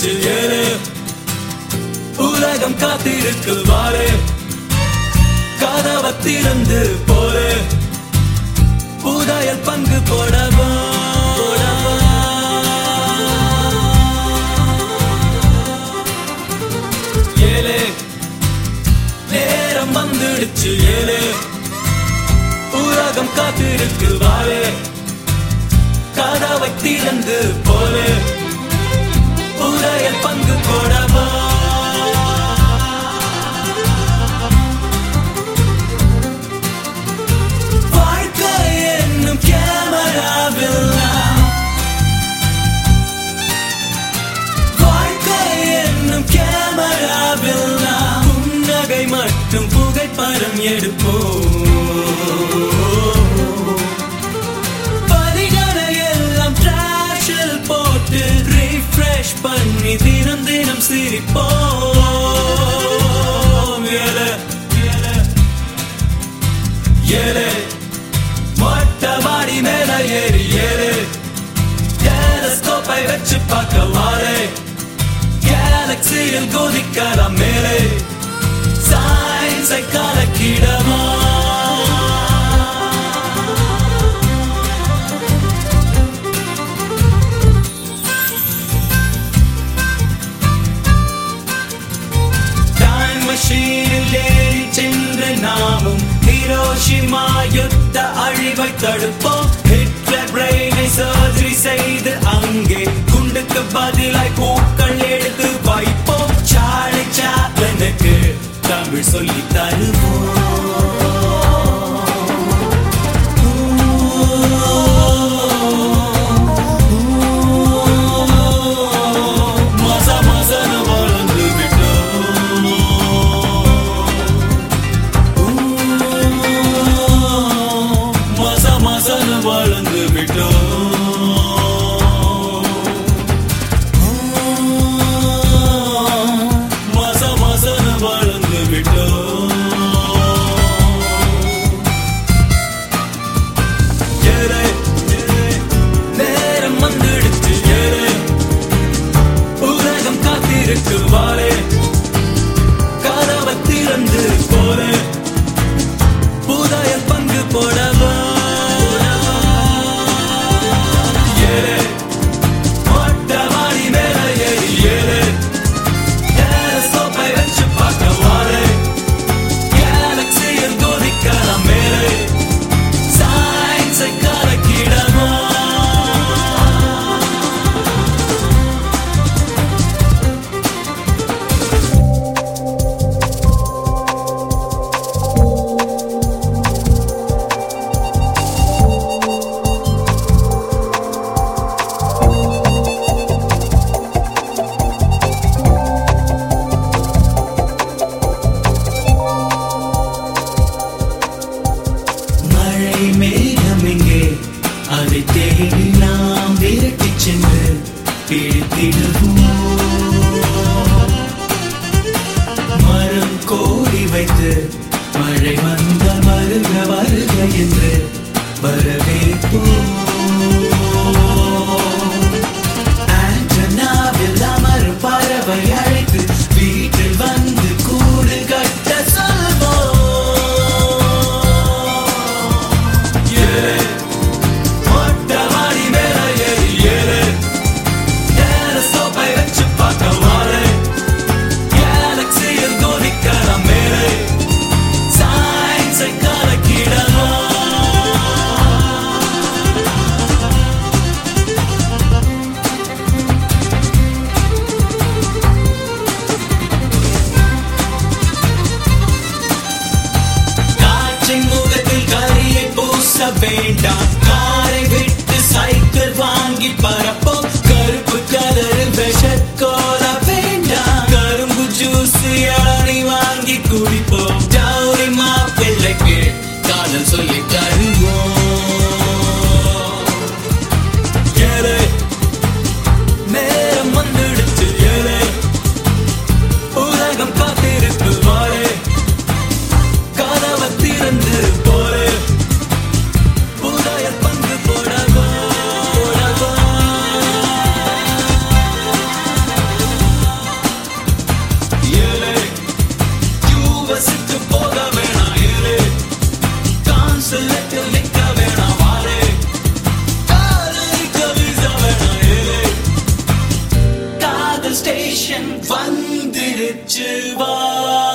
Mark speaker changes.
Speaker 1: வந்துடுச்சு ஏறு உலகம் காத்திருக்கு வாரு கதவை திறந்து போரு புதையல் பங்கு போடவா போடவா. ஏழு நேரம் வந்துடுச்சு ஏழு உலகம் காத்திருக்கு வாரு கதவை திறந்து போரு புதையல் பங்கு போடவா வாழ்க்கை என்னும் கேமராவில் நாம் வாழ்க்கை என்னும் கேமராவில் நாம் புன்னகை மட்டும் புகைப்படம் எடுப்போம் வரிகளை எல்லாம் டிராஷில் போட்டு ரீஃப்ரெஷ் பண்ணி தினம் தினம் சிரிப்போம் ஏலே, ஏலே, ஏலே மொட்டை மாடி மேல ஏறி ஏறு டெலஸ்கோப்பை வச்சு பார்க்க வாரே கேலக்சியில் குதிக்கலாம் மேலே சயின்ஸை கலக்கிடமா டைம் மெஷீனில் ஏறி சென்று நாமும் ஹிரோஷிமா யுத்த அழிவை தடுப்போம் ஹிட்லர் பிரெயினை சர்ஜரி செய்து அங்கே குண்டுக்கு பதிலாய் பூக்கள் எடுத்து வைப்போம் சாலை சாப்பினுக்கு தமிழ் சொல்லி தருவோம் மச மசன வளர்ந்து விட்டோம் மச மசன வளர்ந்து விட்டோம் மச மசன வளர்ந்து விட்டோம் ஏறு, ஏறு, நேரம் வந்துடுச்சு ஏறு உலகம் காத்திருக்கு வாரே கதவை திறந்து போறே புதையல் பங்கு போடவா ஏறு, மொட்டை மாடி மேல ஏறி ஏறு. டெலஸ்கோப்பை வச்சு பார்க்க வாரு. கேலக்சியில் குதிக்கலாம் மேலே. சயின்ஸை கலக்கிடவா மழை மேகம் எங்கே அதை தேடி நாம் விரட்டிச் சென்று பிடித்திடுவோம் மரம் கோடி வைத்து மழை வந்தால் வருக வருக என்று வரவேற்போம் ஆண்டனாவில் அமரும் பறவை அழைத்து வீட்டில் வந்து கூடு கட்ட சொல்வோம் ஏறு, மொட்டை மாடி மேல ஏறி ஏறு. டெலஸ்கோப்பை வச்சு பார்க்க வாரு. கேலக்சியில் குதிக்கலாம் மேலே. சயின்ஸை கலக்கிடலாம் காற்றின் முகத்தில் கரியை பூச வேண்டாம் காரை விட்டு சைக்கிள் வாங்கி பரப்போம் கருப்பு கலரில் விஷக்கோல வேண்டாம் கரும்பு ஜூஸ் இளநி வாங்கி குடிப்போம் ஜவுரி மாப்பிள்ளைக்கு காதல் சொல்லி தருவோம் ஏழை நேரம் வந்துடுச்சு ஏழை உலகம் காத்திருக்கு வாழே கதவை திறந்து போரு ஸ்டேஷன் வந்துருச்சு வா